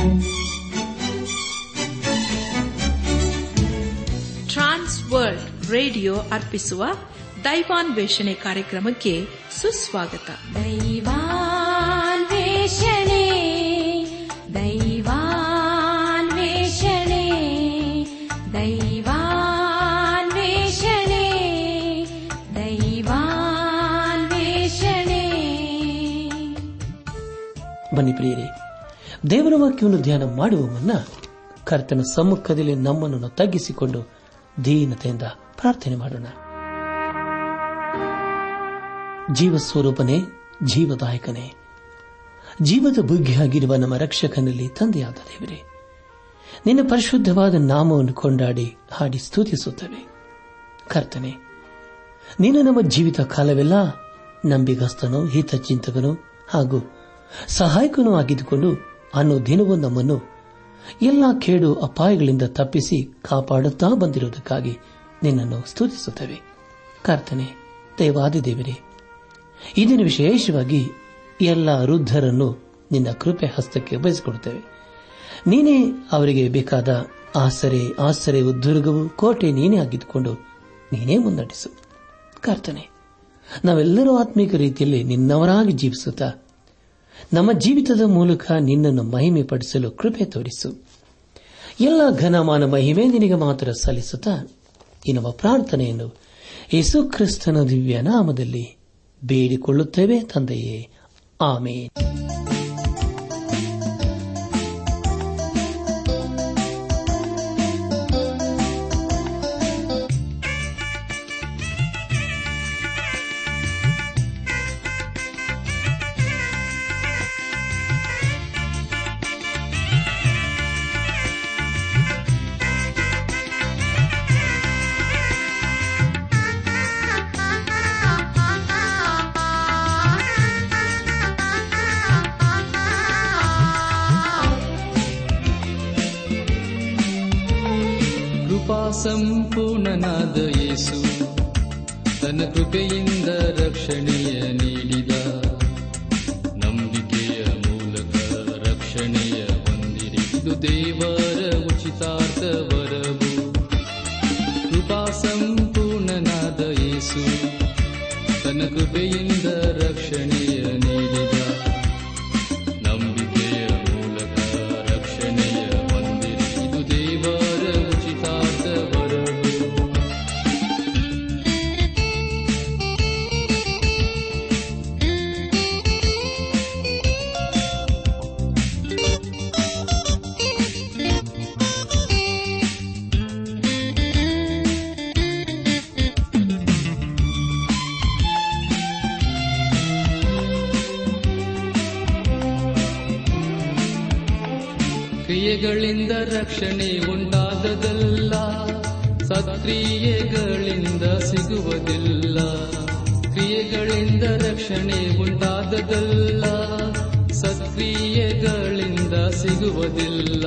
ಟ್ರಾನ್ಸ್ world radio ಅರ್ಪಿಸುವ ದೈವಾನ್ವೇಷಣೆ ಕಾರ್ಯಕ್ರಮಕ್ಕೆ ಸುಸ್ವಾಗತ दैवान्वेषणे दैवान्वेषणे दैवान्वेषणे दैवान्वेषणे ಬನ್ನಿ ಪ್ರಿಯರೇ ದೇವರ ವಾಕ್ಯವನ್ನು ಧ್ಯಾನ ಮಾಡುವ ಮುನ್ನ ಕರ್ತನ ಸಮ್ಮುಖದಲ್ಲಿ ನಮ್ಮನ್ನು ತಗ್ಗಿಸಿಕೊಂಡು ದೀನತೆಯಿಂದ ಪ್ರಾರ್ಥನೆ ಮಾಡೋಣ ಜೀವ ಸ್ವರೂಪನೇ ಜೀವದಾಯಕನೇ ಜೀವದ ಬುಗ್ಗಿಯಾಗಿರುವ ನಮ್ಮ ರಕ್ಷಕನಲ್ಲಿ ತಂದೆಯಾದ ದೇವರೇ ನಿನ್ನ ಪರಿಶುದ್ಧವಾದ ನಾಮವನ್ನು ಕೊಂಡಾಡಿ ಹಾಡಿ ಸ್ತುತಿಸುತ್ತವೆ ಕರ್ತನೆ ನೀನು ನಮ್ಮ ಜೀವಿತ ಕಾಲವೆಲ್ಲ ನಂಬಿಗಸ್ತನೂ ಹಿತಚಿಂತಕನು ಹಾಗೂ ಸಹಾಯಕನೂ ಆಗಿದ್ದುಕೊಂಡು ಅನ್ನೋ ದಿನವೂ ನಮ್ಮನ್ನು ಎಲ್ಲ ಕೇಡು ಅಪಾಯಗಳಿಂದ ತಪ್ಪಿಸಿ ಕಾಪಾಡುತ್ತಾ ಬಂದಿರುವುದಕ್ಕಾಗಿ ನಿನ್ನನ್ನು ಸ್ತುತಿಸುತ್ತೇವೆ ಕರ್ತನೆ ದೇವಾದಿ ದೇವರೇ ಈ ದಿನ ವಿಶೇಷವಾಗಿ ಎಲ್ಲ ವೃದ್ಧರನ್ನು ನಿನ್ನ ಕೃಪೆ ಹಸ್ತಕ್ಕೆ ಬಯಸಿಕೊಡುತ್ತೇವೆ ನೀನೇ ಅವರಿಗೆ ಬೇಕಾದ ಆಸರೆ ಆಸರೆ ಉದ್ದುರ್ಗವು ಕೋಟೆ ನೀನೇ ಆಗಿದ್ದುಕೊಂಡು ನೀನೇ ಮುನ್ನಡೆಸು ಕರ್ತನೆ ನಾವೆಲ್ಲರೂ ಆತ್ಮೀಕ ರೀತಿಯಲ್ಲಿ ನಿನ್ನವರಾಗಿ ಜೀವಿಸುತ್ತಾ ನಮ್ಮ ಜೀವಿತದ ಮೂಲಕ ನಿನ್ನನ್ನು ಮಹಿಮೆ ಪಡಿಸಲು ಕೃಪೆ ತೋರಿಸು ಎಲ್ಲ ಘನಮಾನ ಮಹಿಮೆ ನಿನಗೆ ಮಾತ್ರ ಸಲ್ಲಿಸುತ್ತಾ ಈ ನಮ್ಮ ಪ್ರಾರ್ಥನೆಯನ್ನು ಯೇಸು ಕ್ರಿಸ್ತನ ದಿವ್ಯ ನಾಮದಲ್ಲಿ ಬೇಡಿಕೊಳ್ಳುತ್ತೇವೆ ತಂದೆಯೇ ಆಮೇನ್ ಕೃಪಾ ಸಂಪೂರ್ಣನಾದ ಯೇಸು ತನ್ನ ಕೃಪೆಯಿಂದ ರಕ್ಷಣೆಯ ನೀಡಿದ ನಂಬಿಕೆಯ ಮೂಲಕ ರಕ್ಷಣೆಯ ಹೊಂದಿರಿ ಇದು ದೇವರ ಉಚಿತಾರ್ಥ ವರವು ಕೃಪಾ ಸಂಪೂರ್ಣನಾದ ಯೇಸು ತನ್ನ ಕೃಪೆಯಿಂದ ರಕ್ಷಣೆಯ ನೀಡಿದ ನಂಬಿಕೆಯ ಮೂಲಕ ರಕ್ಷಣೆಯ ಹೊಂದಿರಿ ಇದು ದೇವರ ಉಚಿತಾರ್ಥ ವರವು ಕ್ರಿಯೆಗಳಿಂದ ರಕ್ಷಣೆ ಉಂಟಾದದಲ್ಲ ಸತ್ಕ್ರಿಯೆಗಳಿಂದ ಸಿಗುವುದಿಲ್ಲ ಕ್ರಿಯೆಗಳಿಂದ ರಕ್ಷಣೆ ಉಂಟಾದದಲ್ಲ ಸತ್ಕ್ರಿಯೆಗಳಿಂದ ಸಿಗುವುದಿಲ್ಲ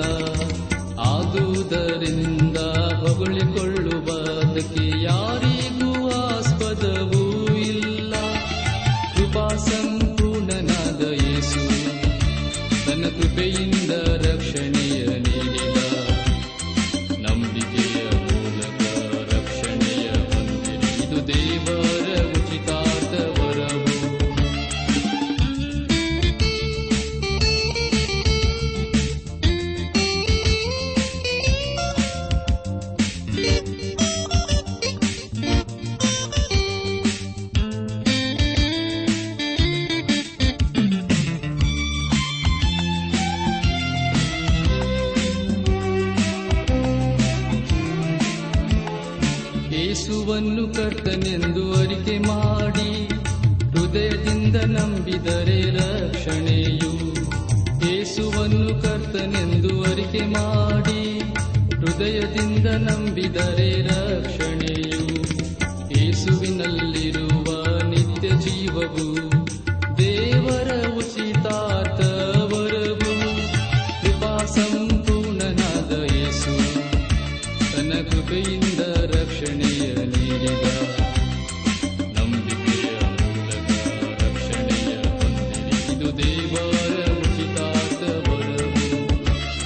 ಆದುದರಿಂದ ಹೊಗಳಿಕೊಳ್ಳುವುದಕ್ಕೆ ಯಾರಿಗೂ ಆಸ್ಪದವೂ ಇಲ್ಲ ಕೃಪಾ ಸಂಪೂರ್ಣನಾದ ಯೇಸು ತನ್ನ ಕೃಪೆಯಿಂದ ರಕ್ಷಣೆಯ ನೀಡಿದ ನಂಬಿಕೆಯ ಮೂಲಕ ರಕ್ಷಣೆಯ ಹೊಂದಿರಿ ಇದು ದೇವರ ಉಚಿತಾರ್ಥ ವರವು ಯೇಸುವನ್ನು ಕರ್ತನೆಂದು ಅರಿಕೆ ಮಾಡಿ ಹೃದಯದಿಂದ ನಂಬಿದರೆ ರಕ್ಷಣೆಯು ಯೇಸುವನ್ನು ಕರ್ತನೆಂದು ಅರಿಕೆ ಮಾಡಿ ಹೃದಯದಿಂದ ನಂಬಿದರೆ ರಕ್ಷಣೆಯು ಯೇಸುವಿನಲ್ಲಿರುವ ನಿತ್ಯ ಜೀವವು ದೇವರ ಉಚಿತಾರ್ಥ ವರವು ಕೃಪಾ ಸಂಪೂರ್ಣನಾದ ಯೇಸು ತನ್ನ ಕೃಪೆಯಿಂದ ರಕ್ಷಣೆಯ ನೀಡಿದ ನಂಬಿಕೆಯ ಮೂಲಕ ರಕ್ಷಣೆಯ ಹೊಂದಿರಿ ಇದು ದೇವರ ಉಚಿತಾರ್ಥ ವರವು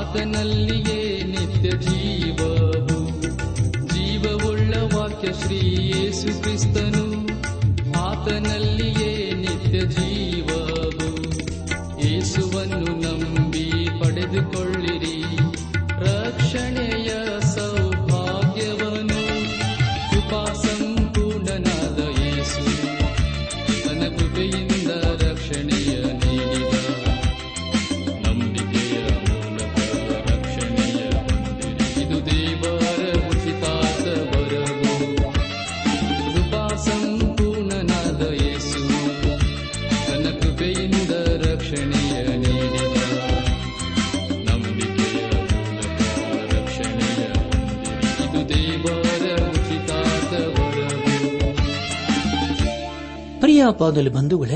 ಆತನಲ್ಲಿಯೇ ನಿತ್ಯ ಜೀವವು ಜೀವವುಳ್ಳ ವಾಕ್ಯ ಶ್ರೀ ಯೇಸು ಕ್ರಿಸ್ತನು ಆತನಲ್ಲಿಯೇ ನಿತ್ಯ ಜೀವವು ಯೇಸುವನ್ನು ನಂಬಿ ಪಡೆದುಕೊಳ್ಳಿರಿ ರಕ್ಷಣೆಯ ಸೌಭಾಗ್ಯವನು ಕೃಪಾ ಸಂಪೂರ್ಣನಾದ ಯೇಸು ತನ್ನ ಕೃಪೆಯಿಂದ ರಕ್ಷಣೆಯ ನೀಡಿದ ನಂಬಿಕೆಯ ಮೂಲಕ ರಕ್ಷಣೆಯ ಹೊಂದಿರಿ ಇದು ದೇವರ ಉಚಿತಾದ ವರವು ಕೃಪಾ ಸಂಪೂರ್ಣನಾದ ಯೇಸು ತನ್ನ ಕೃಪೆಯಿಂದ ರಕ್ಷಣೆಯ ನೀಡಿದ ನಂಬಿಕೆಯ ಮೂಲಕ ರಕ್ಷಣೆಯ ಹೊಂದಿರಿ ಇದು ದೇವರ ಉಚಿತಾದ ವರವು ಪ್ರಿಯ ಬಾದಲಿ ಬಂಧುಗಳೇ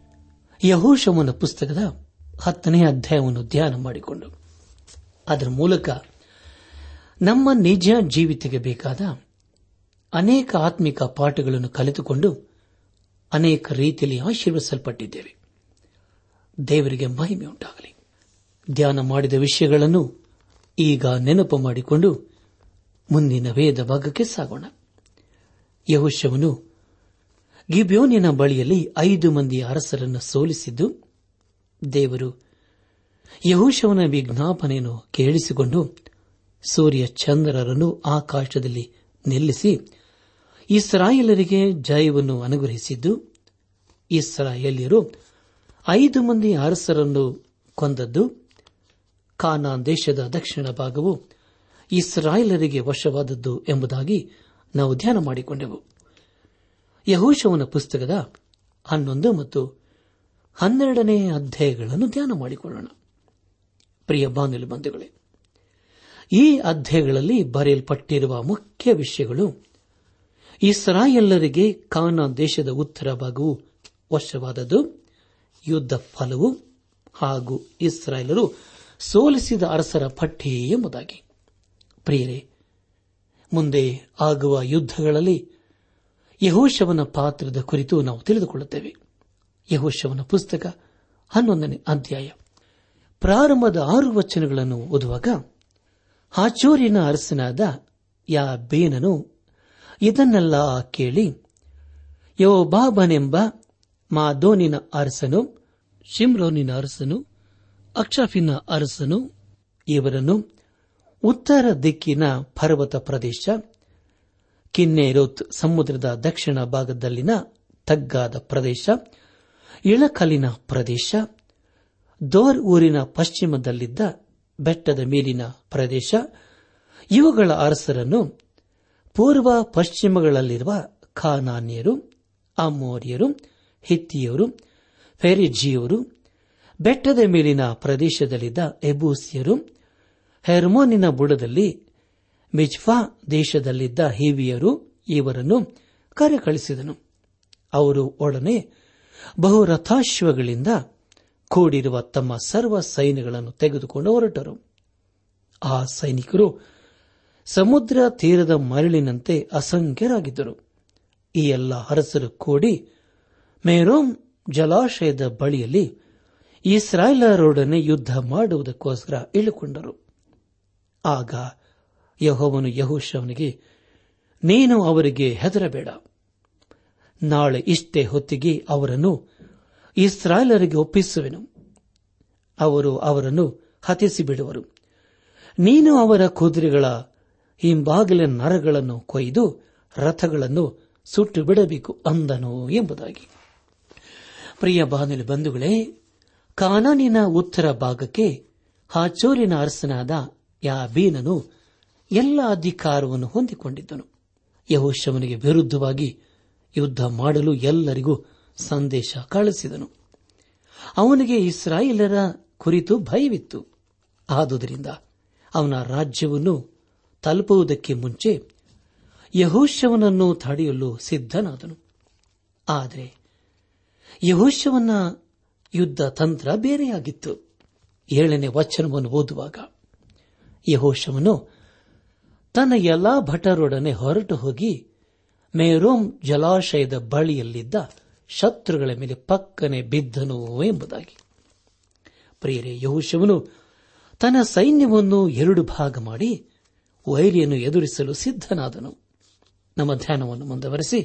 ಯಹೋಶವನ ಪುಸ್ತಕದ ಹತ್ತನೇ ಅಧ್ಯಾಯವನ್ನು ಧ್ಯಾನ ಮಾಡಿಕೊಂಡು ಅದರ ಮೂಲಕ ನಮ್ಮ ನಿಜ ಜೀವಿತಕ್ಕೆ ಬೇಕಾದ ಅನೇಕ ಆತ್ಮಿಕ ಪಾಠಗಳನ್ನು ಕಲಿತುಕೊಂಡು ಅನೇಕ ರೀತಿಯಲ್ಲಿ ಆಶೀರ್ವಿಸಲ್ಪಟ್ಟಿದ್ದೇವೆ ದೇವರಿಗೆ ಮಹಿಮೆ ಉಂಟಾಗಲಿ ಧ್ಯಾನ ಮಾಡಿದ ವಿಷಯಗಳನ್ನು ಈಗ ನೆನಪು ಮಾಡಿಕೊಂಡು ಮುಂದಿನ ವೇದ ಭಾಗಕ್ಕೆ ಸಾಗೋಣ ಯಹುಶವನು ಗಿಬ್ಯೋನಿನ ಬಳಿಯಲ್ಲಿ ಐದು ಮಂದಿ ಅರಸರನ್ನು ಸೋಲಿಸಿದ್ದು ದೇವರು ಯಹೋಶವನ ವಿಜ್ಞಾಪನೆಯನ್ನು ಕೇಳಿಸಿಕೊಂಡು ಸೂರ್ಯ ಚಂದ್ರರನ್ನು ಆಕಾಶದಲ್ಲಿ ನಿಲ್ಲಿಸಿ ಇಸ್ರಾಯೇಲರಿಗೆ ಜಯವನ್ನು ಅನುಗ್ರಹಿಸಿದ್ದು ಇಸ್ರಾಯೇಲ್ಯರು ಐದು ಮಂದಿ ಅರಸರನ್ನು ಕೊಂದದ್ದು ಕಾನಾನ್ ದೇಶದ ದಕ್ಷಿಣ ಭಾಗವು ಇಸ್ರಾಯೇಲರಿಗೆ ವಶವಾದದ್ದು ಎಂಬುದಾಗಿ ನಾವು ಧ್ಯಾನ ಮಾಡಿಕೊಂಡೆವು ಯಹೋಶವನ ಪುಸ್ತಕದ ಹನ್ನೊಂದು ಮತ್ತು ಹನ್ನೆರಡನೇ ಅಧ್ಯಾಯಗಳನ್ನು ಧ್ಯಾನ ಮಾಡಿಕೊಳ್ಳೋಣ ಪ್ರಿಯ ಬಾನುಲಿ ಬಂಧುಗಳೇ ಈ ಅಧ್ಯಾಯಗಳಲ್ಲಿ ಬರೆಯಲ್ಪಟ್ಟಿರುವ ಮುಖ್ಯ ವಿಷಯಗಳು ಇಸ್ರಾಯೆಲ್ಲರಿಗೆ ಕಾನಾ ದೇಶದ ಉತ್ತರ ಭಾಗವು ವಶವಾದದ್ದು ಯುದ್ಧ ಫಲವು ಹಾಗೂ ಇಸ್ರಾಯೇಲರು ಸೋಲಿಸಿದ ಅರಸರ ಪಟ್ಟಿ ಎಂಬುದಾಗಿ ಪ್ರಿಯರೇ ಮುಂದೆ ಆಗುವ ಯುದ್ಧಗಳಲ್ಲಿ ಯಹೋಶವನ ಪಾತ್ರದ ಕುರಿತು ನಾವು ತಿಳಿದುಕೊಳ್ಳುತ್ತೇವೆ ಯಹೋಶವನ ಪುಸ್ತಕ ಹನ್ನೊಂದನೇ ಅಧ್ಯಾಯ ಪ್ರಾರಂಭದ ಆರು ವಚನಗಳನ್ನು ಓದುವಾಗ ಹಾಚೂರಿನ ಅರಸನಾದ ಯಾ ಬೇನನು ಇದನ್ನೆಲ್ಲ ಕೇಳಿ ಯೋಬಾಬನೆಂಬ ಮಾದೋನಿನ ಅರಸನು ಶಿಮ್ರೋನಿನ ಅರಸನು ಅಕ್ಷಫಿನ ಅರಸನು ಇವರನ್ನು ಉತ್ತರ ದಿಕ್ಕಿನ ಪರ್ವತ ಪ್ರದೇಶ ಕಿನ್ನೇರೋತ್ ಸಮುದ್ರದ ದಕ್ಷಿಣ ಭಾಗದಲ್ಲಿನ ತಗ್ಗಾದ ಪ್ರದೇಶ ಇಳಕಲಿನ ಪ್ರದೇಶ ದೋರ್ ಊರಿನ ಪಶ್ಚಿಮದಲ್ಲಿದ್ದ ಬೆಟ್ಟದ ಮೇಲಿನ ಪ್ರದೇಶ ಇವುಗಳ ಅರಸರನ್ನು ಪೂರ್ವ ಪಶ್ಚಿಮಗಳಲ್ಲಿರುವ ಖಾನಾನ್ಯರು ಅಮೋರಿಯರು ಹಿತ್ತಿಯರು ಫೆರಿಜಿಯವರು ಬೆಟ್ಟದ ಮೇಲಿನ ಪ್ರದೇಶದಲ್ಲಿದ್ದ ಎಬೂಸಿಯರು ಹೆರ್ಮೋನಿನ ಬುಡದಲ್ಲಿ ಮಿಜ್ಫಾ ದೇಶದಲ್ಲಿದ್ದ ಹಿವಿಯರು ಇವರನ್ನು ಕರೆಕಳಿಸಿದನು ಅವರು ಒಡನೆ ಬಹುರಥಾಶ್ವಗಳಿಂದ ಕೂಡಿರುವ ತಮ್ಮ ಸರ್ವ ಸೈನ್ಯಗಳನ್ನು ತೆಗೆದುಕೊಂಡು ಹೊರಟರು ಆ ಸೈನಿಕರು ಸಮುದ್ರ ತೀರದ ಮರಳಿನಂತೆ ಅಸಂಖ್ಯರಾಗಿದ್ದರು ಈ ಎಲ್ಲ ಅರಸರು ಕೂಡಿ ಮೇರೋಮ್ ಜಲಾಶಯದ ಬಳಿಯಲ್ಲಿ ಇಸ್ರಾಯೇಲರೊಡನೆ ಯುದ್ಧ ಮಾಡುವುದಕ್ಕೋಸ್ಕರ ಇಳುಕೊಂಡರು ಆಗ ಯಹೋವನು ಯಹೋಶವನಿಗೆ ನೀನು ಅವರಿಗೆ ಹೆದರಬೇಡ ನಾಳೆ ಇಷ್ಟೇ ಹೊತ್ತಿಗೆ ಅವರನ್ನು ಇಸ್ರಾಯೇಲರಿಗೆ ಒಪ್ಪಿಸುವೆನು ಅವರು ಅವರನ್ನು ಹತಿಸಿ ಬಿಡುವರು ನೀನು ಅವರ ಕುದುರೆಗಳ ಹಿಂಬಾಗಿಲಿನ ನರಗಳನ್ನು ಕೊಯ್ದು ರಥಗಳನ್ನು ಸುಟ್ಟು ಬಿಡಬೇಕು ಅಂದನು ಎಂಬುದಾಗಿ ಪ್ರಿಯ ಬಾನುಲಿ ಬಂಧುಗಳೇ ಕಾನಾನಿನ ಉತ್ತರ ಭಾಗಕ್ಕೆ ಹಾಚೋರಿನ ಅರಸನಾದ ಯಾಬೀನನು ಎಲ್ಲ ಅಧಿಕಾರವನ್ನು ಹೊಂದಿಕೊಂಡಿದ್ದನು ಯಹೋಶವನಿಗೆ ವಿರುದ್ಧವಾಗಿ ಯುದ್ಧ ಮಾಡಲು ಎಲ್ಲರಿಗೂ ಸಂದೇಶ ಕಳಿಸಿದನು ಅವನಿಗೆ ಇಸ್ರಾಯೇಲರ ಕುರಿತು ಭಯವಿತ್ತು ಆದುದರಿಂದ ಅವನ ರಾಜ್ಯವನ್ನು ತಲುಪುವುದಕ್ಕೆ ಮುಂಚೆ ಯಹೋಶವನನ್ನು ತಡೆಯಲು ಸಿದ್ಧನಾದನು ಆದರೆ ಯಹೋಶವನ ಯುದ್ಧ ತಂತ್ರ ಬೇರೆಯಾಗಿತ್ತು ಏಳನೇ ವಚನವನ್ನು ಓದುವಾಗ ಯಹೋಶವನು ತನ್ನ ಎಲ್ಲಾ ಭಟರೊಡನೆ ಹೊರಟು ಹೋಗಿ ಮೇರೋಮ್ ಜಲಾಶಯದ ಬಳಿಯಲ್ಲಿದ್ದ ಶತ್ರುಗಳ ಮೇಲೆ ಪಕ್ಕನೆ ಬಿದ್ದನು ಎಂಬುದಾಗಿ ಪ್ರಿಯರೇ ಯಹೋಶವನು ತನ್ನ ಸೈನ್ಯವನ್ನು ಎರಡು ಭಾಗ ಮಾಡಿ ವೈರಿಯನ್ನು ಎದುರಿಸಲು ಸಿದ್ಧನಾದನು ನಮ್ಮ ಧ್ಯಾನವನ್ನು ಮುಂದುವರೆಸಿ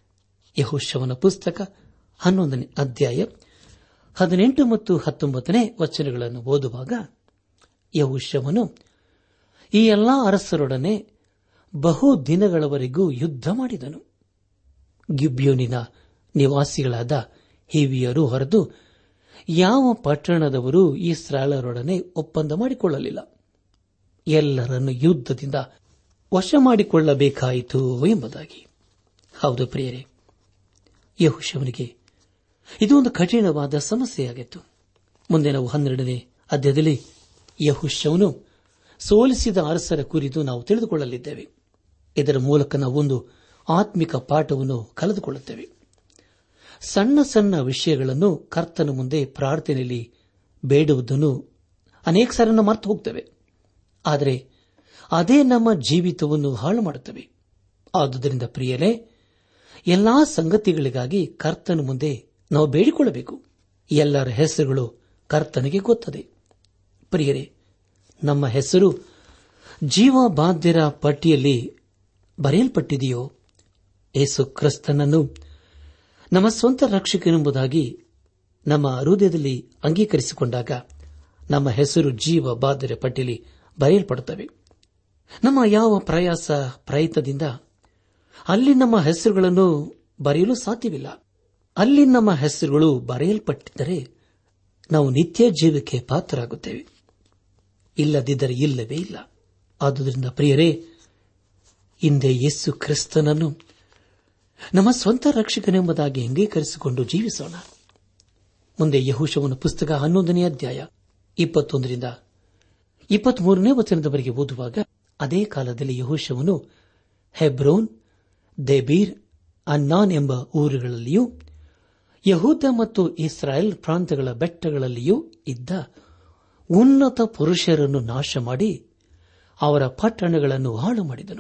ಯಹೋಶವನ ಪುಸ್ತಕ ಹನ್ನೊಂದನೇ ಅಧ್ಯಾಯ ಹದಿನೆಂಟು ಮತ್ತು ಹತ್ತೊಂಬತ್ತನೇ ವಚನಗಳನ್ನು ಓದುವಾಗ ಯಹೋಶವನು ಈ ಎಲ್ಲಾ ಅರಸರೊಡನೆ ಬಹು ದಿನಗಳವರೆಗೂ ಯುದ್ಧ ಮಾಡಿದನು ಗಿಬ್ಯೋನಿನ ನಿವಾಸಿಗಳಾದ ಹಿವಿಯರು ಹೊರತು ಯಾವ ಪಟ್ಟಣದವರು ಇಸ್ರಾಲರೊಡನೆ ಒಪ್ಪಂದ ಮಾಡಿಕೊಳ್ಳಲಿಲ್ಲ ಎಲ್ಲರನ್ನು ಯುದ್ಧದಿಂದ ವಶ ಮಾಡಿಕೊಳ್ಳಬೇಕಾಯಿತು ಎಂಬುದಾಗಿ ಹೌದು ಪ್ರಿಯರೇ ಯಹುಶವನಿಗೆ ಇದು ಒಂದು ಕಠಿಣವಾದ ಸಮಸ್ಯೆಯಾಗಿತ್ತು ಮುಂದೆ ನಾವು ಹನ್ನೆರಡನೇ ಅಧ್ಯಾಯದಲ್ಲಿ ಯಹುಶವನು ಸೋಲಿಸಿದ ಅರಸರ ಕುರಿತು ನಾವು ತಿಳಿದುಕೊಳ್ಳಲಿದ್ದೇವೆ ಇದರ ಮೂಲಕ ನಾವು ಒಂದು ಆತ್ಮಿಕ ಪಾಠವನ್ನು ಕಳೆದುಕೊಳ್ಳುತ್ತೇವೆ ಸಣ್ಣ ಸಣ್ಣ ವಿಷಯಗಳನ್ನು ಕರ್ತನ ಮುಂದೆ ಪ್ರಾರ್ಥನೆಯಲ್ಲಿ ಬೇಡುವುದನ್ನು ಅನೇಕ ಸಾರನ್ನು ಮರೆತು ಹೋಗ್ತೇವೆ ಆದರೆ ಅದೇ ನಮ್ಮ ಜೀವಿತವನ್ನು ಹಾಳು ಮಾಡುತ್ತವೆ ಆದುದರಿಂದ ಪ್ರಿಯರೇ ಎಲ್ಲಾ ಸಂಗತಿಗಳಿಗಾಗಿ ಕರ್ತನ ಮುಂದೆ ನಾವು ಬೇಡಿಕೊಳ್ಳಬೇಕು ಎಲ್ಲರ ಹೆಸರುಗಳು ಕರ್ತನಿಗೆ ಗೊತ್ತದೆ ಪ್ರಿಯರೇ ನಮ್ಮ ಹೆಸರು ಜೀವಬಾಧ್ಯರ ಪಟ್ಟಿಯಲ್ಲಿ ಬರೆಯಲ್ಪಟ್ಟಿದೆಯೋ ಯೇಸು ಕ್ರಿಸ್ತನನ್ನು ನಮ್ಮ ಸ್ವಂತ ರಕ್ಷಕನೆಂಬುದಾಗಿ ನಮ್ಮ ಹೃದಯದಲ್ಲಿ ಅಂಗೀಕರಿಸಿಕೊಂಡಾಗ ನಮ್ಮ ಹೆಸರು ಜೀವ ಬಾಧ್ಯರ ಪಟ್ಟಿಯಲ್ಲಿ ಬರೆಯಲ್ಪಡುತ್ತವೆ ನಮ್ಮ ಯಾವ ಪ್ರಯಾಸ ಪ್ರಯತ್ನದಿಂದ ಅಲ್ಲಿ ನಮ್ಮ ಹೆಸರುಗಳನ್ನು ಬರೆಯಲು ಸಾಧ್ಯವಿಲ್ಲ ಅಲ್ಲಿ ನಮ್ಮ ಹೆಸರುಗಳು ಬರೆಯಲ್ಪಟ್ಟಿದ್ದರೆ ನಾವು ನಿತ್ಯ ಜೀವಕ್ಕೆ ಪಾತ್ರರಾಗುತ್ತೇವೆ ಇಲ್ಲದಿದ್ದರೆ ಇಲ್ಲವೇ ಇಲ್ಲ ಆದುದರಿಂದ ಪ್ರಿಯರೇ ಹಿಂದೆ ಯೇಸು ಕ್ರಿಸ್ತನನ್ನು ನಮ್ಮ ಸ್ವಂತ ರಕ್ಷಕನೆಂಬುದಾಗಿ ಅಂಗೀಕರಿಸಿಕೊಂಡು ಜೀವಿಸೋಣ ಮುಂದೆ ಯಹೂಶವನ ಪುಸ್ತಕ ಹನ್ನೊಂದನೇ ಅಧ್ಯಾಯ ಇಪ್ಪತ್ತೊಂದರಿಂದ ಇಪ್ಪತ್ಮೂರನೇ ವಚನದವರೆಗೆ ಓದುವಾಗ ಅದೇ ಕಾಲದಲ್ಲಿ ಯಹೋಶವನು ಹೆಬ್ರೋನ್ ದೇಬೀರ್ ಅನ್ನಾನ್ ಎಂಬ ಊರುಗಳಲ್ಲಿಯೂ ಯಹೂದ ಮತ್ತು ಇಸ್ರಾಯೇಲ್ ಪ್ರಾಂತಗಳ ಬೆಟ್ಟಗಳಲ್ಲಿಯೂ ಇದ್ದ ಉನ್ನತ ಪುರುಷರನ್ನು ನಾಶ ಮಾಡಿ ಅವರ ಪಟ್ಟಣಗಳನ್ನು ಹಾಳು ಮಾಡಿದನು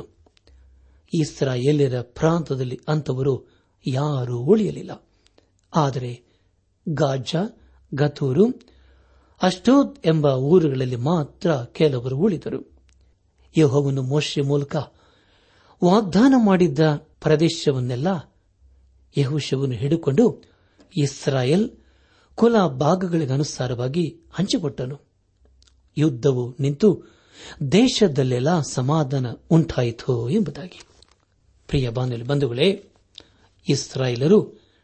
ಇಸ್ರಾಯೇಲ್ಯರ ಪ್ರಾಂತದಲ್ಲಿ ಅಂತವರು ಯಾರೂ ಉಳಿಯಲಿಲ್ಲ ಆದರೆ ಗಾಜಾ ಗತೂರು ಅಷ್ಟೋದ್ ಎಂಬ ಊರುಗಳಲ್ಲಿ ಮಾತ್ರ ಕೆಲವರು ಉಳಿದರು ಯಹೋವನು ಮೋಶೆ ಮೂಲಕ ವಾಗ್ದಾನ ಮಾಡಿದ್ದ ಪ್ರದೇಶವನ್ನೆಲ್ಲ ಯಹುಶವನ್ನು ಹಿಡಿಕೊಂಡು ಇಸ್ರಾಯೇಲ್ ಕುಲ ಭಾಗಗಳಿಗನುಸಾರವಾಗಿ ಹಂಚಿಕೊಟ್ಟನು ಯುದ್ಧವು ನಿಂತು ದೇಶದಲ್ಲೆಲ್ಲ ಸಮಾಧಾನ ಉಂಟಾಯಿತು ಎಂಬುದಾಗಿ ಪ್ರಿಯ ಬಾಂಧವ್ಯ ಬಂಧುಗಳೇ ಇಸ್ರಾಯೇಲರು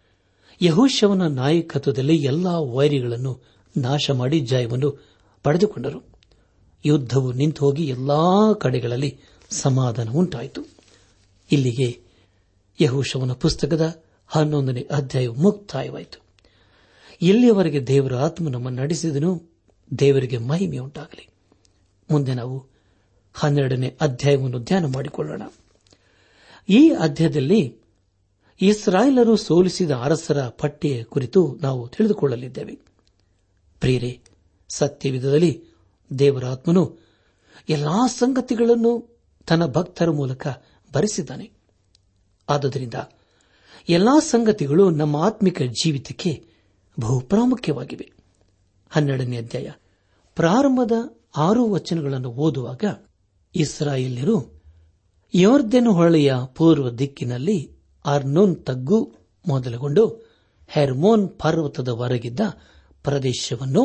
ಯಹೋಶವನ ನಾಯಕತ್ವದಲ್ಲಿ ಎಲ್ಲಾ ವೈರಿಗಳನ್ನು ನಾಶ ಮಾಡಿ ಜಯವನ್ನು ಪಡೆದುಕೊಂಡರು ಯುದ್ಧವು ನಿಂತು ಹೋಗಿ ಎಲ್ಲಾ ಕಡೆಗಳಲ್ಲಿ ಸಮಾಧಾನ ಉಂಟಾಯಿತು ಇಲ್ಲಿಗೆ ಯಹೋಶವನ ಪುಸ್ತಕದ ಹನ್ನೊಂದನೇ ಅಧ್ಯಾಯ ಮುಕ್ತಾಯವಾಯಿತು ಇಲ್ಲಿಯವರೆಗೆ ದೇವರ ಆತ್ಮ ನಮ್ಮನ್ನು ನಡೆಸಿದನು ದೇವರಿಗೆ ಮಹಿಮೆ ಉಂಟಾಗಲಿ ಮುಂದೆ ನಾವು ಹನ್ನೆರಡನೇ ಅಧ್ಯಾಯವನ್ನು ಧ್ಯಾನ ಮಾಡಿಕೊಳ್ಳೋಣ ಈ ಅಧ್ಯಾಯದಲ್ಲಿ ಇಸ್ರಾಯೇಲರು ಸೋಲಿಸಿದ ಅರಸರ ಪಟ್ಟಿಯ ಕುರಿತು ನಾವು ತಿಳಿದುಕೊಳ್ಳಲಿದ್ದೇವೆ ಪ್ರಿಯರೇ ಸತ್ಯವಿಧದಲ್ಲಿ ದೇವರಾತ್ಮನು ಎಲ್ಲಾ ಸಂಗತಿಗಳನ್ನು ತನ್ನ ಭಕ್ತರ ಮೂಲಕ ಭರಿಸಿದ್ದಾನೆ ಆದುದರಿಂದ ಎಲ್ಲಾ ಸಂಗತಿಗಳು ನಮ್ಮ ಆತ್ಮಿಕ ಜೀವಿತಕ್ಕೆ ಬಹು ಪ್ರಾಮುಖ್ಯವಾಗಿವೆ ಹನ್ನೆರಡನೇ ಅಧ್ಯಾಯ ಪ್ರಾರಂಭದ ಆರು ವಚನಗಳನ್ನು ಓದುವಾಗ ಇಸ್ರಾಯೇಲ್ಯರು ಯೋರ್ದೆನ್ ಹೊಳೆಯ ಪೂರ್ವ ದಿಕ್ಕಿನಲ್ಲಿ ಅರ್ನೋನ್ ತಗ್ಗು ಮೊದಲುಗೊಂಡು ಹೆರ್ಮೋನ್ ಪರ್ವತದವರೆಗಿದ್ದ ಪ್ರದೇಶವನ್ನು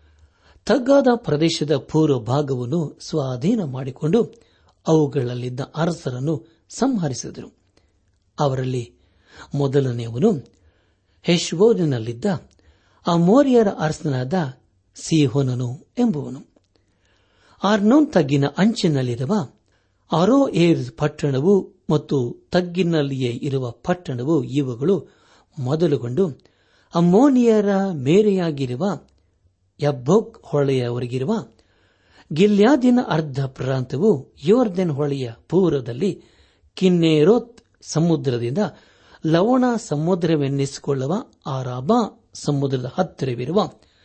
ತಗ್ಗಾದ ಪ್ರದೇಶದ ಪೂರ್ವ ಭಾಗವನ್ನು ಸ್ವಾಧೀನ ಮಾಡಿಕೊಂಡು ಅವುಗಳಲ್ಲಿದ್ದ ಅರಸರನ್ನು ಸಂಹರಿಸಿದರು ಅವರಲ್ಲಿ ಮೊದಲನೆಯವನು ಹೆಶ್ಬೋನಿನಲ್ಲಿದ್ದ ಅಮೋರಿಯರ ಅರಸನಾದ ಸಿಹೋನನು ಎಂಬುವನು ಆರ್ನೋನ್ ತಗ್ಗಿನ ಅಂಚಿನಲ್ಲಿರುವ ಅರೋ ಏರ್ ಪಟ್ಟಣವು ಮತ್ತು ತಗ್ಗಿನಲ್ಲಿಯೇ ಇರುವ ಪಟ್ಟಣವು ಇವುಗಳು ಮೊದಲುಗೊಂಡು ಅಮ್ಮೋನಿಯರ ಮೇರೆಯಾಗಿರುವ ಯಬ್ಬೋಕ್ ಹೊಳೆಯವರೆಗಿರುವ ಗಿಲ್ಯಾದಿನ ಅರ್ಧ ಪ್ರಾಂತವು ಯೋರ್ದೆನ್ ಹೊಳೆಯ ಪೂರ್ವದಲ್ಲಿ ಕಿನ್ನೇರೋತ್ ಸಮುದ್ರದಿಂದ ಲವಣ ಸಮುದ್ರವೆನ್ನಿಸಿಕೊಳ್ಳುವ ಆರಾಬಾ ಸಮುದ್ರದ ಹತ್ತಿರವಿರುವ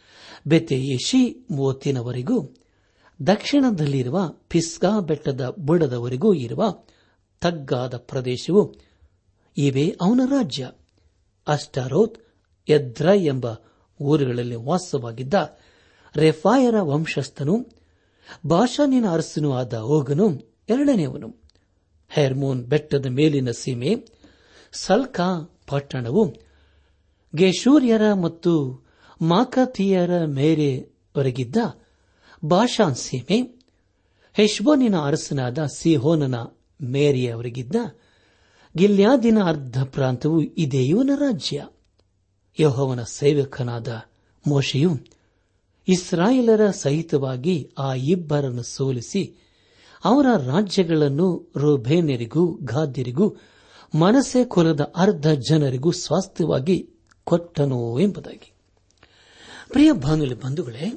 ಬೆತೆಯೇಶಿ ಮೂವತ್ತಿನವರೆಗೂ ದಕ್ಷಿಣದಲ್ಲಿರುವ ಪಿಸ್ಗಾ ಬೆಟ್ಟದ ಬುಡದವರೆಗೂ ಇರುವ ತಗ್ಗಾದ ಪ್ರದೇಶವು ಇವೇ ಅವನ ರಾಜ್ಯ ಅಷ್ಟಾರೋತ್ ಎದ್ರ ಎಂಬ ಊರುಗಳಲ್ಲಿ ವಾಸವಾಗಿದ್ದ ರೆಫಾಯರ ವಂಶಸ್ಥನು ಬಾಷಾನಿನ ಅರಸನೂ ಆದ ಓಗನು ಎರಡನೆಯವನು ಹೆರ್ಮೋನ್ ಬೆಟ್ಟದ ಮೇಲಿನ ಸೀಮೆ ಸಲ್ಕಾ ಪಟ್ಟಣವು ಗೆಶೂರ್ಯರ ಮತ್ತು ಮಾಕತಿಯರ ಮೇರೆವರೆಗಿದ್ದ ಬಾಷಾನ್ ಸೀಮೆ ಹೆಶ್ಬೋನಿನ ಅರಸನಾದ ಸಿಹೋನನ ಮೇರೆಯವರೆಗಿದ್ದ ಗಿಲ್ಯಾದಿನ ಅರ್ಧ ಪ್ರಾಂತವು ಇದೇ ಇವನ ರಾಜ್ಯ ಯಹೋವನ ಸೇವಕನಾದ ಮೋಶೆಯು ಇಸ್ರಾಯೇಲರ ಸಹಿತವಾಗಿ ಆ ಇಬ್ಬರನ್ನು ಸೋಲಿಸಿ ಅವರ ರಾಜ್ಯಗಳನ್ನು ರೋಬೇನ್ಯರಿಗೂ ಗಾದ್ಯರಿಗೂ ಮನಸೆ ಕುಲದ ಅರ್ಧ ಜನರಿಗೂ ಸ್ವಾಸ್ಥ್ಯವಾಗಿ ಕೊಟ್ಟನು ಎಂಬುದಾಗಿ ಪ್ರಿಯ ಬಾನುಲಿ ಬಂಧುಗಳೇ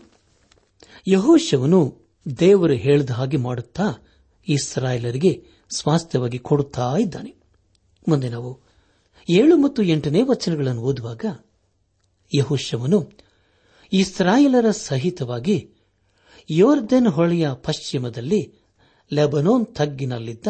ಯಹೋಶವನು ದೇವರು ಹೇಳಿದ ಹಾಗೆ ಮಾಡುತ್ತಾ ಇಸ್ರಾಯೇಲರಿಗೆ ಸ್ವಾಸ್ಥ್ಯವಾಗಿ ಕೊಡುತ್ತಾ ಇದ್ದಾನೆ ಮುಂದೆ ನಾವು ಏಳು ಮತ್ತು ಎಂಟನೇ ವಚನಗಳನ್ನು ಓದುವಾಗ ಯಹೋಶವನು ಇಸ್ರಾಯೇಲರ ಸಹಿತವಾಗಿ ಯೋರ್ದನ್ ಹೊಳೆಯ ಪಶ್ಚಿಮದಲ್ಲಿ ಲೆಬನೋನ್ ತಗ್ಗಿನಲ್ಲಿದ್ದ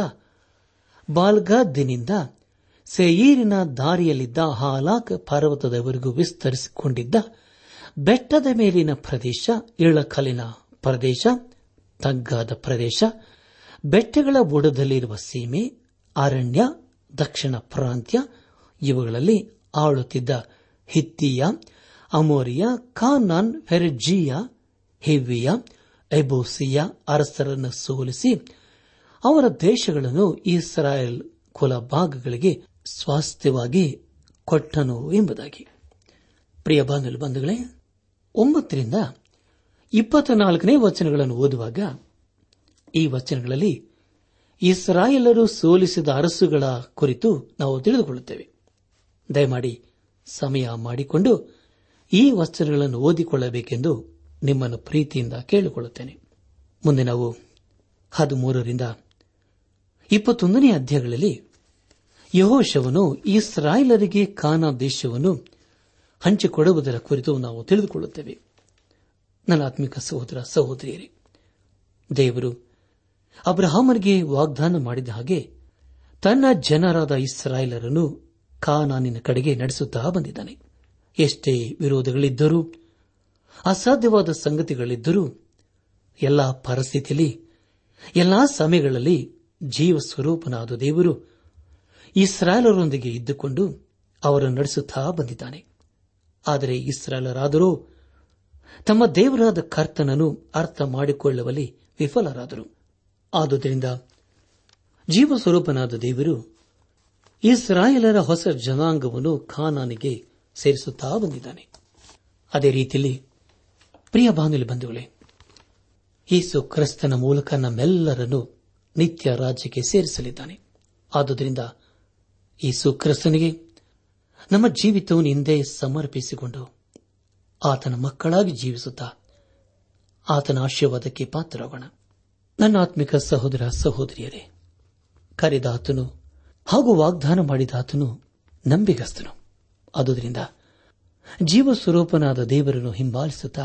ಬಾಲ್ಗಾದ್ದಿನಿಂದ ಸೆಯೀರಿನ ದಾರಿಯಲ್ಲಿದ್ದ ಹಾಲಾಕ್ ಪರ್ವತದವರೆಗೂ ವಿಸ್ತರಿಸಿಕೊಂಡಿದ್ದ ಬೆಟ್ಟದ ಮೇಲಿನ ಪ್ರದೇಶ ಇಳಕಲಿನ ಪ್ರದೇಶ ತಗ್ಗಾದ ಪ್ರದೇಶ ಬೆಟ್ಟಗಳ ಬುಡದಲ್ಲಿರುವ ಸೀಮೆ ಅರಣ್ಯ ದಕ್ಷಿಣ ಪ್ರಾಂತ್ಯ ಇವುಗಳಲ್ಲಿ ಆಳುತ್ತಿದ್ದ ಹಿತ್ತಿಯ ಅಮೋರಿಯ ಕಾನಾನ್ ಫೆರ್ಜಿಯ ಹಿವ್ವಿಯ ಎಬೋಸಿಯ ಅರಸರನ್ನು ಸೋಲಿಸಿ ಅವರ ದೇಶಗಳನ್ನು ಇಸ್ರಾಯೇಲ್ ಕುಲ ಭಾಗಗಳಿಗೆ ಸ್ವಾಸ್ಥ್ಯವಾಗಿ ಕೊಟ್ಟನು ಎಂಬುದಾಗಿ ಪ್ರಿಯ ಬಾಂಧವ ಬಂಧುಗಳೇ ಒಂಬತ್ತರಿಂದ ಇಪ್ಪತ್ತ ನಾಲ್ಕನೇ ವಚನಗಳನ್ನು ಓದುವಾಗ ಈ ವಚನಗಳಲ್ಲಿ ಇಸ್ರಾಯೇಲರು ಸೋಲಿಸಿದ ಅರಸುಗಳ ಕುರಿತು ನಾವು ತಿಳಿದುಕೊಳ್ಳುತ್ತೇವೆ ದಯಮಾಡಿ ಸಮಯ ಮಾಡಿಕೊಂಡು ಈ ವಚನಗಳನ್ನು ಓದಿಕೊಳ್ಳಬೇಕೆಂದು ನಿಮ್ಮನ್ನು ಪ್ರೀತಿಯಿಂದ ಕೇಳಿಕೊಳ್ಳುತ್ತೇನೆ ಮುಂದೆ ನಾವು ಹದಿಮೂರರಿಂದ ಇಪ್ಪತ್ತೊಂದನೇ ಅಧ್ಯಾಯಗಳಲ್ಲಿ ಯಹೋಶವನು ಇಸ್ರಾಯೇಲರಿಗೆ ಕಾನಾ ದೇಶವನ್ನು ಹಂಚಿಕೊಡುವುದರ ಕುರಿತು ನಾವು ತಿಳಿದುಕೊಳ್ಳುತ್ತೇವೆ ನನ್ನ ಆತ್ಮಿಕ ಸಹೋದರ ಸಹೋದರಿಯರೇ ದೇವರು ಅಬ್ರಹಾಮನಿಗೆ ವಾಗ್ದಾನ ಮಾಡಿದ ಹಾಗೆ ತನ್ನ ಜನರಾದ ಇಸ್ರಾಯೇಲರನ್ನು ಕಾನಾನಿನ ಕಡೆಗೆ ನಡೆಸುತ್ತಾ ಬಂದಿದ್ದಾನೆ ಎಷ್ಟೇ ವಿರೋಧಗಳಿದ್ದರೂ ಅಸಾಧ್ಯವಾದ ಸಂಗತಿಗಳಿದ್ದರೂ ಎಲ್ಲಾ ಪರಿಸ್ಥಿತಿಯಲ್ಲಿ ಎಲ್ಲಾ ಸಮಯಗಳಲ್ಲಿ ಜೀವ ಸ್ವರೂಪನಾದ ದೇವರು ಇಸ್ರಾಯೇಲರೊಂದಿಗೆ ಇದ್ದುಕೊಂಡು ಅವರನ್ನು ನಡೆಸುತ್ತಾ ಬಂದಿದ್ದಾನೆ ಆದರೆ ಇಸ್ರಾಯೇಲರಾದರೂ ತಮ್ಮ ದೇವರಾದ ಕರ್ತನನ್ನು ಅರ್ಥ ಮಾಡಿಕೊಳ್ಳುವಲ್ಲಿ ವಿಫಲರಾದರು ಆದುದರಿಂದ ಜೀವ ಸ್ವರೂಪನಾದ ದೇವರು ಇಸ್ರಾಯೇಲರ ಹೊಸ ಜನಾಂಗವನ್ನು ಖಾನಾನಿಗೆ ಸೇರಿಸುತ್ತಾ ಬಂದಿದ್ದಾನೆ ಅದೇ ರೀತಿಯಲ್ಲಿ ಪ್ರಿಯ ಬಾನುಲಿ ಬಂಧುಗಳೇ ಯೇಸು ಕ್ರಿಸ್ತನ ಮೂಲಕ ನಮ್ಮೆಲ್ಲರನ್ನು ನಿತ್ಯ ರಾಜ್ಯಕ್ಕೆ ಸೇರಿಸಲಿದ್ದಾನೆ ಆದುದರಿಂದ ಯೇಸು ಕ್ರಿಸ್ತನಿಗೆ ನಮ್ಮ ಜೀವಿತವನ್ನು ಹಿಂದೆ ಸಮರ್ಪಿಸಿಕೊಂಡು ಆತನ ಮಕ್ಕಳಾಗಿ ಜೀವಿಸುತ್ತಾ ಆತನ ಆಶೀರ್ವಾದಕ್ಕೆ ಪಾತ್ರರಾಗೋಣ ನನ್ನ ಆತ್ಮಿಕ ಸಹೋದರ ಸಹೋದರಿಯರೇ ಕರೆದಾತನು ಹಾಗೂ ವಾಗ್ದಾನ ಮಾಡಿದಾತನು ನಂಬಿಗಸ್ತನು ಆದುದರಿಂದ ಜೀವ ಸ್ವರೂಪನಾದ ದೇವರನ್ನು ಹಿಂಬಾಲಿಸುತ್ತಾ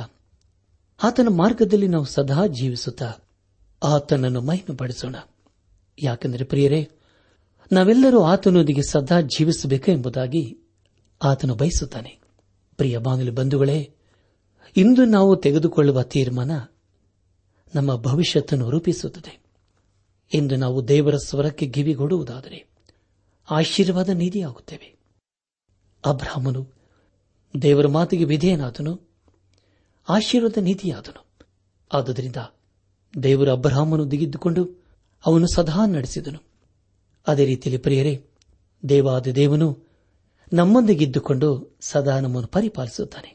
ಆತನ ಮಾರ್ಗದಲ್ಲಿ ನಾವು ಸದಾ ಜೀವಿಸುತ್ತಾ ಆತನನ್ನು ಮಹಿಮೆಪಡಿಸೋಣ ಯಾಕೆಂದರೆ ಪ್ರಿಯರೇ ನಾವೆಲ್ಲರೂ ಆತನೊಂದಿಗೆ ಸದಾ ಜೀವಿಸಬೇಕು ಎಂಬುದಾಗಿ ಆತನು ಬಯಸುತ್ತಾನೆ ಪ್ರಿಯ ಬಾನುಲಿ ಬಂಧುಗಳೇ ಇಂದು ನಾವು ತೆಗೆದುಕೊಳ್ಳುವ ತೀರ್ಮಾನ ನಮ್ಮ ಭವಿಷ್ಯತ್ತನ್ನು ರೂಪಿಸುತ್ತದೆ ಇಂದು ನಾವು ದೇವರ ಸ್ವರಕ್ಕೆ ಗಿವಿಗೊಡುವುದಾದರೆ ಆಶೀರ್ವಾದ ನಿಧಿಯಾಗುತ್ತೇವೆ ಅಬ್ರಾಹ್ಮನು ದೇವರ ಮಾತಿಗೆ ವಿಧೇಯನಾದನು ಆಶೀರ್ವಾದ ನೀತಿಯಾದನು ಆದುದರಿಂದ ದೇವರು ಅಬ್ರಹಾಮನೊಂದಿಗಿದ್ದುಕೊಂಡು ಅವನು ಸದಾ ನಡೆಸಿದನು ಅದೇ ರೀತಿಯಲ್ಲಿ ಪ್ರಿಯರೇ ದೇವಾದ ದೇವನು ನಮ್ಮೊಂದಿಗಿದ್ದುಕೊಂಡು ಸದಾ ನಮ್ಮನ್ನು ಪರಿಪಾಲಿಸುತ್ತಾನೆ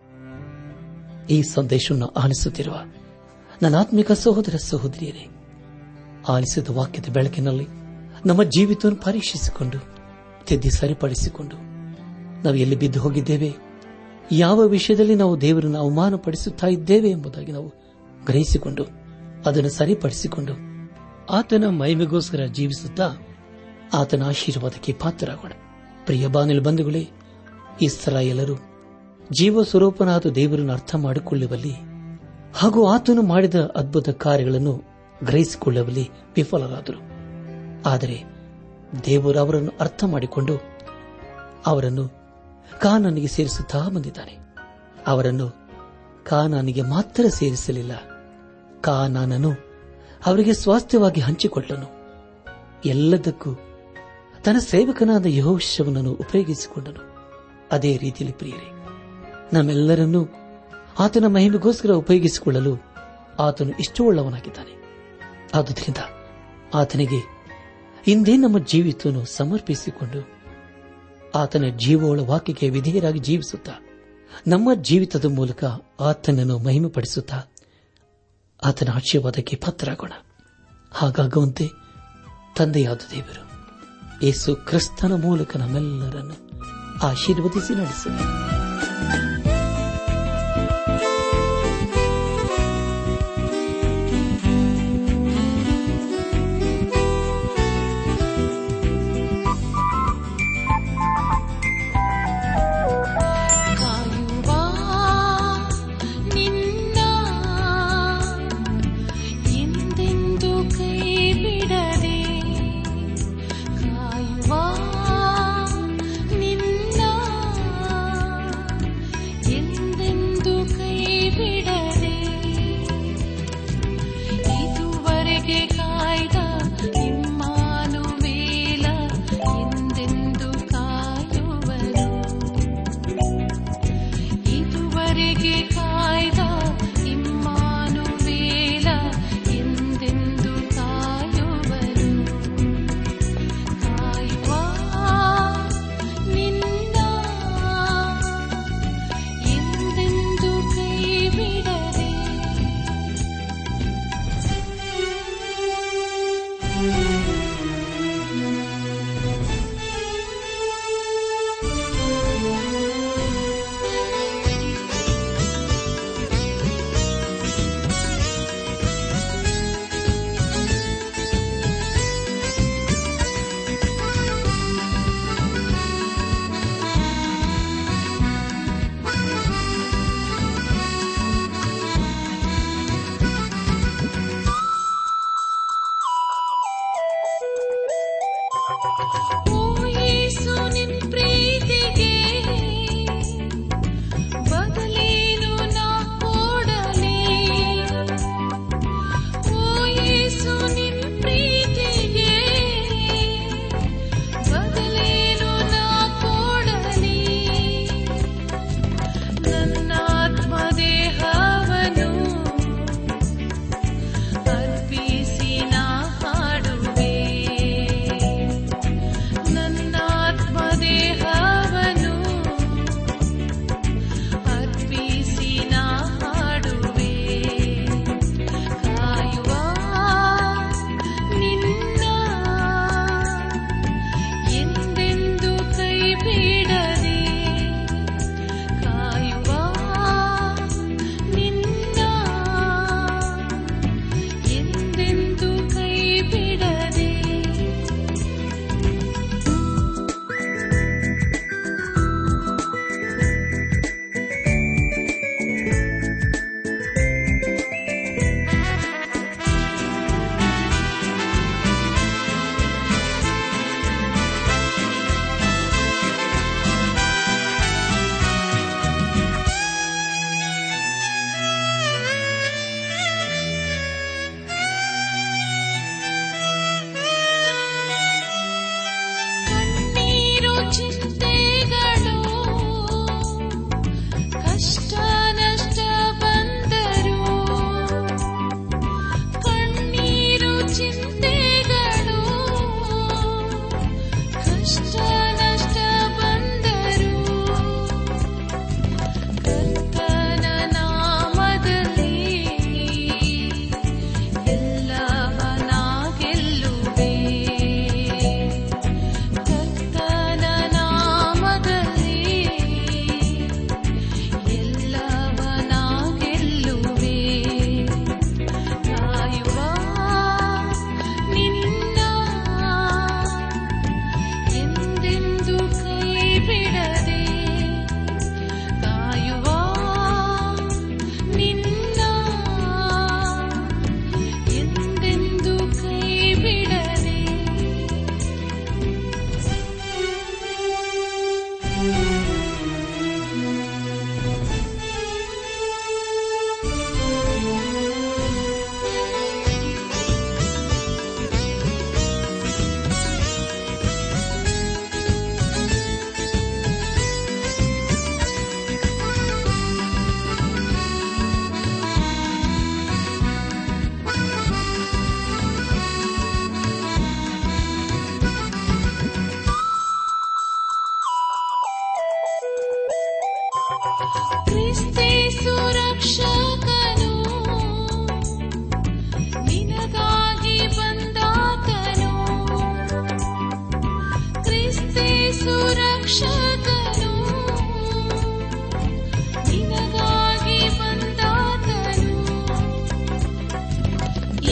ಈ ಸಂದೇಶವನ್ನು ಆಲಿಸುತ್ತಿರುವ ನನ್ನ ಆತ್ಮಿಕ ಸಹೋದರ ಸಹೋದರಿಯರೇ ಆಲಿಸಿದ ವಾಕ್ಯದ ಬೆಳಕಿನಲ್ಲಿ ನಮ್ಮ ಜೀವಿತವನ್ನು ಪರೀಕ್ಷಿಸಿಕೊಂಡು ತಿದ್ದಿ ಸರಿಪಡಿಸಿಕೊಂಡು ನಾವು ಎಲ್ಲಿ ಬಿದ್ದು ಹೋಗಿದ್ದೇವೆ ಯಾವ ವಿಷಯದಲ್ಲಿ ನಾವು ದೇವರನ್ನು ಅವಮಾನಪಡಿಸುತ್ತಾ ಇದ್ದೇವೆ ಎಂಬುದಾಗಿ ನಾವು ಗ್ರಹಿಸಿಕೊಂಡು ಅದನ್ನು ಸರಿಪಡಿಸಿಕೊಂಡು ಆತನ ಮಹಿಮೆಗೋಸ್ಕರ ಜೀವಿಸುತ್ತಾ ಆತನ ಆಶೀರ್ವಾದಕ್ಕೆ ಪಾತ್ರರಾಗೋಣ ಪ್ರಿಯ ಬಾನಿಲ್ ಬಂಧುಗಳೇ ಇಸ್ರಾಯೇಲರು ಜೀವ ಸ್ವರೂಪನಾದ ದೇವರನ್ನು ಅರ್ಥ ಮಾಡಿಕೊಳ್ಳುವಲ್ಲಿ ಹಾಗೂ ಆತನು ಮಾಡಿದ ಅದ್ಭುತ ಕಾರ್ಯಗಳನ್ನು ಗ್ರಹಿಸಿಕೊಳ್ಳುವಲ್ಲಿ ವಿಫಲರಾದರು ಆದರೆ ದೇವರು ಅವರನ್ನು ಅರ್ಥ ಮಾಡಿಕೊಂಡು ಅವರನ್ನು ಕಾನಾನಿಗೆ ಸೇರಿಸುತ್ತಾ ಬಂದಿದ್ದಾನೆ ಅವರನ್ನು ಕಾನಾನಿಗೆ ಮಾತ್ರ ಸೇರಿಸಲಿಲ್ಲ ಕಾನಾನನು ಅವರಿಗೆ ಸ್ವಾಸ್ಥ್ಯವಾಗಿ ಹಂಚಿಕೊಟ್ಟನು ಎಲ್ಲದಕ್ಕೂ ತನ್ನ ಸೇವಕನಾದ ಯಹೋಶವನನ್ನು ಉಪಯೋಗಿಸಿಕೊಂಡನು ಅದೇ ರೀತಿಯಲ್ಲಿ ಪ್ರಿಯರೇ ನಮ್ಮೆಲ್ಲರನ್ನೂ ಆತನ ಮಹಿಮೆಗೋಸ್ಕರ ಉಪಯೋಗಿಸಿಕೊಳ್ಳಲು ಆತನು ಇಷ್ಟವುಳ್ಳವನಾಗಿದ್ದಾನೆ ಆದುದರಿಂದ ಆತನಿಗೆ ಇಂದೇ ನಮ್ಮ ಜೀವಿತವನ್ನು ಸಮರ್ಪಿಸಿಕೊಂಡು ಆತನ ಜೀವೋಳ ವಾಕ್ಯಕ್ಕೆ ವಿಧೇಯರಾಗಿ ಜೀವಿಸುತ್ತಾ ನಮ್ಮ ಜೀವಿತದ ಮೂಲಕ ಆತನನ್ನು ಮಹಿಮೆಪಡಿಸುತ್ತಾ ಆತನ ಆಶೀರ್ವಾದಕ್ಕೆ ಪಾತ್ರರಾಗೋಣ ಹಾಗಾಗುವಂತೆ ತಂದೆಯಾದ ದೇವರು ಯೇಸು ಕ್ರಿಸ್ತನ ಮೂಲಕ ನಮ್ಮೆಲ್ಲರನ್ನು ಆಶೀರ್ವದಿಸಿ ನಡೆಸಲಿ ಕಾಯುವ ನಿನ್ನ ಎಂದೆಂದು ಕೈ ಬಿಡದೆ ಕಾಯುವ ನಿನ್ನ ಎಂದೆಂದು ಕೈ ಬಿಡದೆ ಇದುವರೆಗೆ ಕಾಯ್ದ ಇಮ್ಮಾನುವೇಲ ಎಂದೆಂದು ಕಾಯುವರು ಇದುವರೆಗೆ ಕಾಯ್ದ ಇಮ್ಮಾನುವೇಲ ಎಂದೆಂದು ಕಾಯುವರು ಕಾಯುವ ನಿನ್ನ ಎಂದೆಂದು ಕೈ ಬಿಡದೆ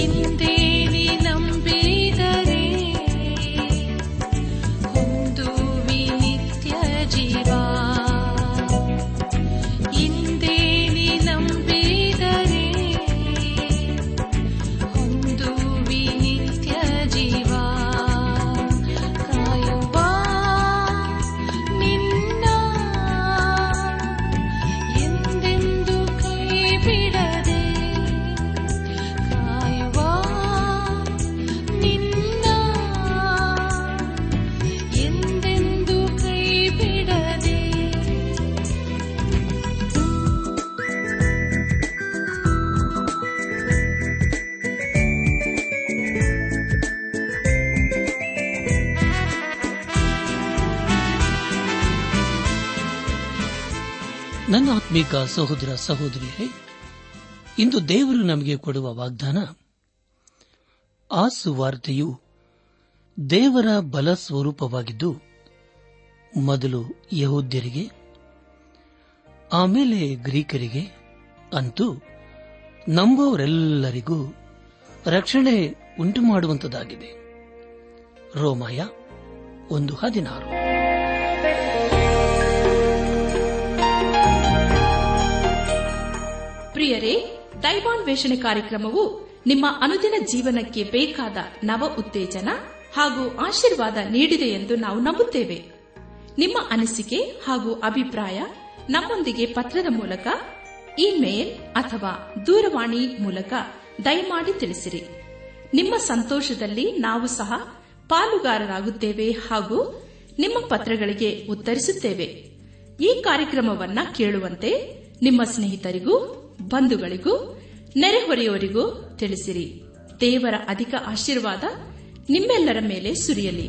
ಎಂದೇನಿ ನಂಬಿದರೆ ಹೊಂದುವಿ ನಿತ್ಯ ಜೀವ ಎಂದೇನಿ ನಂಬಿದರೆ ಹೊಂದುವಿ ನಿತ್ಯ ಜೀವ ಕಾಯುವ ನಿನ್ನ ಎಂದೆಂದು ಕೈ ಬಿಡದೆ ಕಾಯುವ ನಿನ್ನ ಎಂದೆಂದು ಕೈ ಬಿಡದೆ ನನ್ನ ಆತ್ಮೀಕ ಸಹೋದರ ಸಹೋದರಿಯರೇ ಇಂದು ದೇವರು ನಮಗೆ ಕೊಡುವ ವಾಗ್ದಾನ ಆ ಸುವಾರ್ತೆಯು ದೇವರ ಬಲ ಸ್ವರೂಪವಾಗಿದ್ದು ಮೊದಲು ಯಹೋದ್ಯರಿಗೆ ಆಮೇಲೆ ಗ್ರೀಕರಿಗೆ ಅಂತೂ ನಂಬುವವರೆಲ್ಲರಿಗೂ ರಕ್ಷಣೆ ಉಂಟು ಮಾಡುವಂತದಾಗಿದೆ ರೋಮಾಯ ಒಂದು ಹದಿನಾರು ಪ್ರಿಯರೇ ದೈವಾನ್ವೇಷಣೆ ಕಾರ್ಯಕ್ರಮವು ನಿಮ್ಮ ಅನುದಿನ ಜೀವನಕ್ಕೆ ಬೇಕಾದ ನವ ಉತ್ತೇಜನ ಹಾಗೂ ಆಶೀರ್ವಾದ ನೀಡಿದೆ ಎಂದು ನಾವು ನಂಬುತ್ತೇವೆ ನಿಮ್ಮ ಅನಿಸಿಕೆ ಹಾಗೂ ಅಭಿಪ್ರಾಯ ನಮ್ಮೊಂದಿಗೆ ಪತ್ರದ ಮೂಲಕ ಇಮೇಲ್ ಅಥವಾ ದೂರವಾಣಿ ಮೂಲಕ ದಯಮಾಡಿ ತಿಳಿಸಿರಿ ನಿಮ್ಮ ಸಂತೋಷದಲ್ಲಿ ನಾವು ಸಹ ಪಾಲುಗಾರರಾಗುತ್ತೇವೆ ಹಾಗೂ ನಿಮ್ಮ ಪತ್ರಗಳಿಗೆ ಉತ್ತರಿಸುತ್ತೇವೆ ಈ ಕಾರ್ಯಕ್ರಮವನ್ನ ಕೇಳುವಂತೆ ನಿಮ್ಮ ಸ್ನೇಹಿತರಿಗೂ ಬಂಧುಗಳಿಗೂ ನೆರೆಹೊರೆಯವರಿಗೂ ತಿಳಿಸಿರಿ ದೇವರ ಅಧಿಕ ಆಶೀರ್ವಾದ ನಿಮ್ಮೆಲ್ಲರ ಮೇಲೆ ಸುರಿಯಲಿ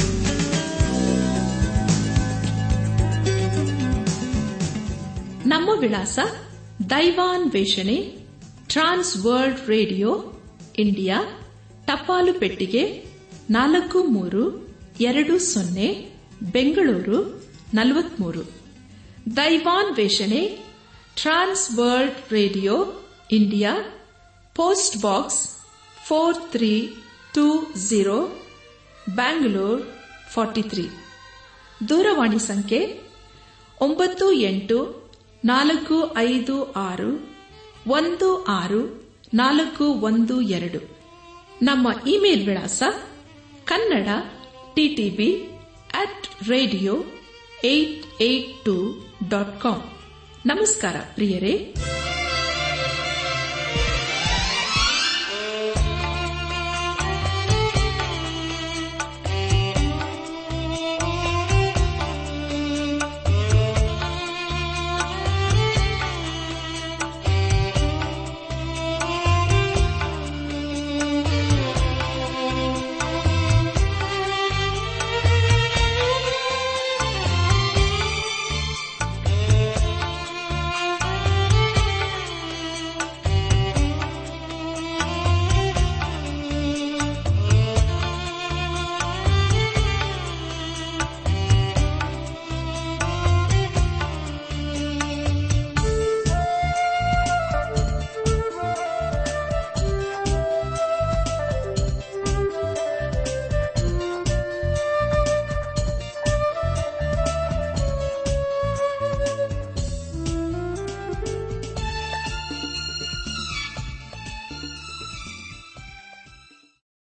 ನಮ್ಮ ವಿಳಾಸ ದೈವಾನ್ ವೇಷಣೆ ಟ್ರಾನ್ಸ್ ವರ್ಲ್ಡ್ ರೇಡಿಯೋ ಇಂಡಿಯಾ ಟಪಾಲು ಪೆಟ್ಟಿಗೆ ನಾಲ್ಕು ಮೂರು ಎರಡು ಸೊನ್ನೆ ಬೆಂಗಳೂರು ನಲವತ್ಮೂರು ದೈವಾನ್ ವೇಷಣೆ trans world radio India post box four three two zero Bangalore forty three ದೂರವಾಣಿ ಸಂಖ್ಯೆ ಒಂಬತ್ತು ಎಂಟು ನಾಲ್ಕು ಐದು ಆರು ಒಂದು ಆರು ನಾಲ್ಕು ಒಂದು ಎರಡು ನಮ್ಮ ಇಮೇಲ್ ವಿಳಾಸ Kannada TTB at radio eight eight two dot com ನಮಸ್ಕಾರ ಪ್ರಿಯರೇ